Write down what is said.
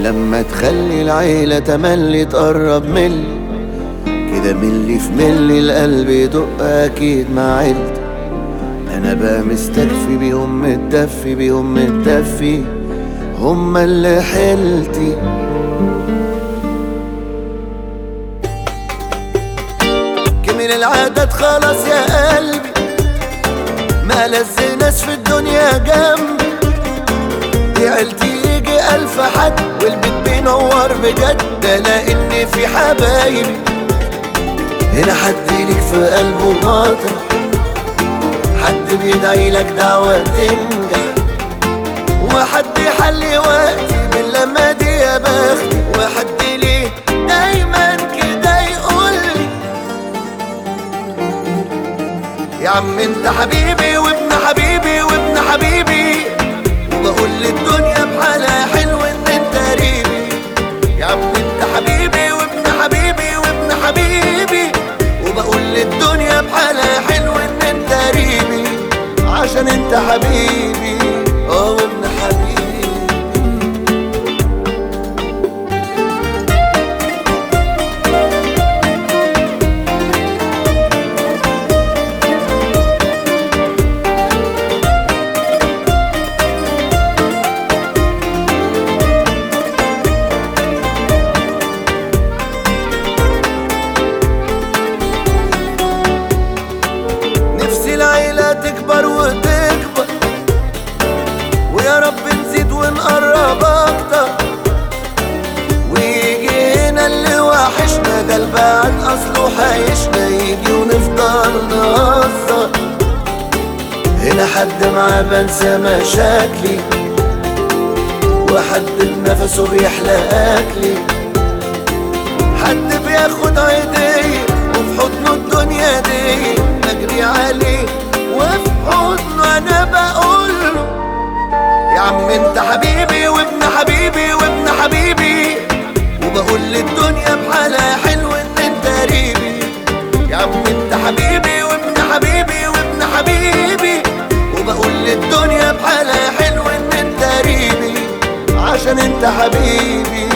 لما تخلي العيلة تملي تقرب ملي كده ملي في ملي القلب يدق أكيد مع عيلتي أنا بقى مستكفي بيهم متدفي بيهم متدفي هما اللي حيلتي كمل العادات خلاص يا قلبي ما لز ناس في الدنيا جنبي دي عيلتي يجي ألف حد والبيت بينور بجد ده لأن في حبايبي هنا حد ليك في قلبه مطرح حد بيدعي لك دعوة تنجح وحد يحلي وقتي من لما دي يا بختي وحد ليه دايما كده يقولي يا عم انت حبيبي وابن حبيبي وابن حبيبي وبقول للدنيا بحالها حلو ان انت قريبي يا عم انت حبيبي وابن حبيبي وابن حبيبي وبقول للدنيا بحالها حلو ان انت قريبي عشان انت حبيبي اه وابن حبيبي نفسي العيلة تكبر وتكبر ويا رب نزيد ونقرب أكتر ويجي هنا اللي وحشنا ده البعد أصله حيشنا يجي ونفضل نهزر هنا حد معاه بنسى مشاكلي وحد بنفسه بيحلى أكلي حد بياخد عيدية وفي حضنه الدنيا دي بجري عليه وفي حضنه انا بقوله يا عم انت حبيبي وابن حبيبي وابن حبيبي وبقول للدنيا بحالها حلو ان انت قريبي يا عم انت حبيبي وابن حبيبي وابن حبيبي وبقول للدنيا بحالها حلو ان انت قريبي عشان انت حبيبي